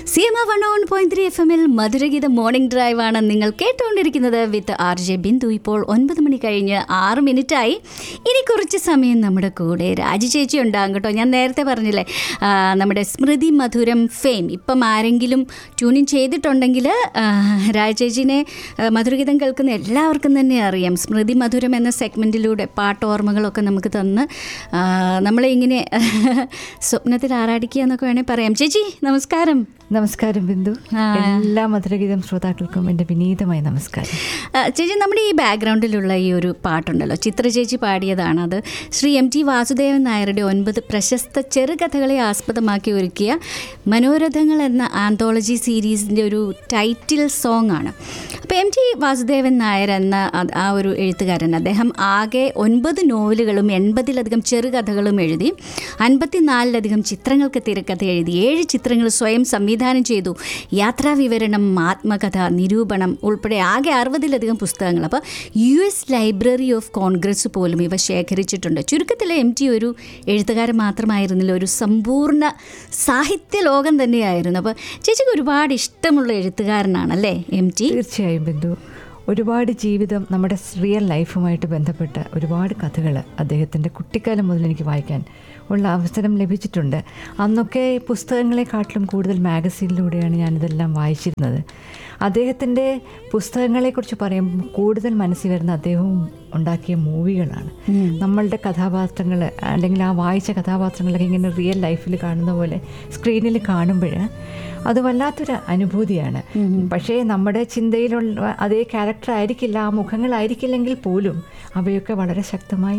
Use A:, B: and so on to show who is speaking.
A: C M one on point three F എമ്മിൽ മധുരഗീത morning drive ആണ് നിങ്ങൾ കേട്ടുകൊണ്ടിരിക്കുന്നത് വിത്ത് ആർ ജെ ബിന്ദു ഇപ്പോൾ ഒൻപത് മണി കഴിഞ്ഞ് ആറ് മിനിറ്റായി ഇനി കുറച്ച് സമയം നമ്മുടെ കൂടെ രാജി ചേച്ചി ഉണ്ടാകും കേട്ടോ ഞാൻ നേരത്തെ പറഞ്ഞില്ലേ ആ, നമ്മുടെ സ്മൃതി മധുരം ഫെയിം ഇപ്പം ആരെങ്കിലും ട്യൂണിൻ ചെയ്തിട്ടുണ്ടെങ്കിൽ രാജ ചേച്ചിനെ ആ, മധുരഗീതം കേൾക്കുന്ന എല്ലാവർക്കും തന്നെ അറിയാം സ്മൃതി മധുരം എന്ന സെഗ്മെൻറ്റിലൂടെ പാട്ടോർമ്മകളൊക്കെ നമുക്ക് തന്ന് ആ, നമ്മളെ ഇങ്ങനെ സ്വപ്നത്തിൽ ആറാടിക്കുക എന്നൊക്കെ വേണേൽ പറയാം ചേച്ചി നമസ്കാരം
B: നമസ്കാരം ബിന്ദു
A: ആ.
B: എല്ലാ മധുരഗീതം ശ്രോതാക്കൾക്കും എൻ്റെ വിനീതമായ നമസ്കാരം
A: ആ, ചേച്ചി നമ്മുടെ ഈ ബാക്ക്ഗ്രൗണ്ടിലുള്ള ഈ ഒരു പാട്ടുണ്ടല്ലോ ചിത്ര ചേച്ചി പാടിയതാണ് അത് ശ്രീ എം ടി വാസുദേവൻ നായരുടെ ഒൻപത് പ്രശസ്ത ചെറുകഥകളെ ആസ്പദമാക്കി ഒരുക്കിയ മനോരഥങ്ങൾ എന്ന ആന്തോളജി സീരീസിൻ്റെ ഒരു ടൈറ്റിൽ സോങ് ആണ് അപ്പോൾ എം ടി വാസുദേവൻ നായർ എന്ന അത് ആ ഒരു എഴുത്തുകാരൻ അദ്ദേഹം ആകെ ഒൻപത് നോവലുകളും എൺപതിലധികം ചെറുകഥകളും എഴുതി അൻപത്തിനാലിലധികം ചിത്രങ്ങൾക്ക് തിരക്കഥ എഴുതി ഏഴ് ചിത്രങ്ങൾ സ്വയം സംവിധാനം ചെയ്തു യാത്രാ വിവരണം ആത്മകഥ നിരൂപണം ഉൾപ്പെടെ ആകെ അറുപതിലധികം പുസ്തകങ്ങൾ അപ്പോൾ U S library of Congress പോലും ഇവ ശേഖരിച്ചിട്ടുണ്ട് ചുരുക്കത്തിൽ എം ടി ഒരു എഴുത്തുകാരൻ മാത്രമായിരുന്നില്ല ഒരു സമ്പൂർണ്ണ സാഹിത്യ ലോകം തന്നെയായിരുന്നു അപ്പോൾ ചേച്ചിക്ക് ഒരുപാട് ഇഷ്ടമുള്ള എഴുത്തുകാരനാണല്ലേ എം ടി
B: തീർച്ചയായും ബിന്ദു ഒരുപാട് ജീവിതം നമ്മുടെ റിയൽ ലൈഫുമായിട്ട് ബന്ധപ്പെട്ട ഒരുപാട് കഥകൾ അദ്ദേഹത്തിൻ്റെ കുട്ടിക്കാലം മുതൽ എനിക്ക് വായിക്കാൻ ഉള്ള അവസരം ലഭിച്ചിട്ടുണ്ട് അന്നൊക്കെ പുസ്തകങ്ങളെക്കാട്ടിലും കൂടുതൽ മാഗസീനിലൂടെയാണ് ഞാനിതെല്ലാം വായിച്ചിരുന്നത് അദ്ദേഹത്തിൻ്റെ പുസ്തകങ്ങളെക്കുറിച്ച് പറയുമ്പോൾ കൂടുതൽ മനസ്സിൽ വരുന്ന അദ്ദേഹവും ഉണ്ടാക്കിയ മൂവികളാണ് നമ്മളുടെ കഥാപാത്രങ്ങൾ അല്ലെങ്കിൽ ആ വായിച്ച കഥാപാത്രങ്ങളൊക്കെ ഇങ്ങനെ റിയൽ ലൈഫിൽ കാണുന്ന പോലെ സ്ക്രീനിൽ കാണുമ്പോൾ അത് വല്ലാത്തൊരു അനുഭൂതിയാണ് പക്ഷേ നമ്മുടെ ചിന്തയിലുള്ള അതേ ക്യാരക്ടർ ആയിരിക്കില്ല ആ മുഖങ്ങളായിരിക്കില്ലെങ്കിൽ പോലും അവയൊക്കെ വളരെ ശക്തമായി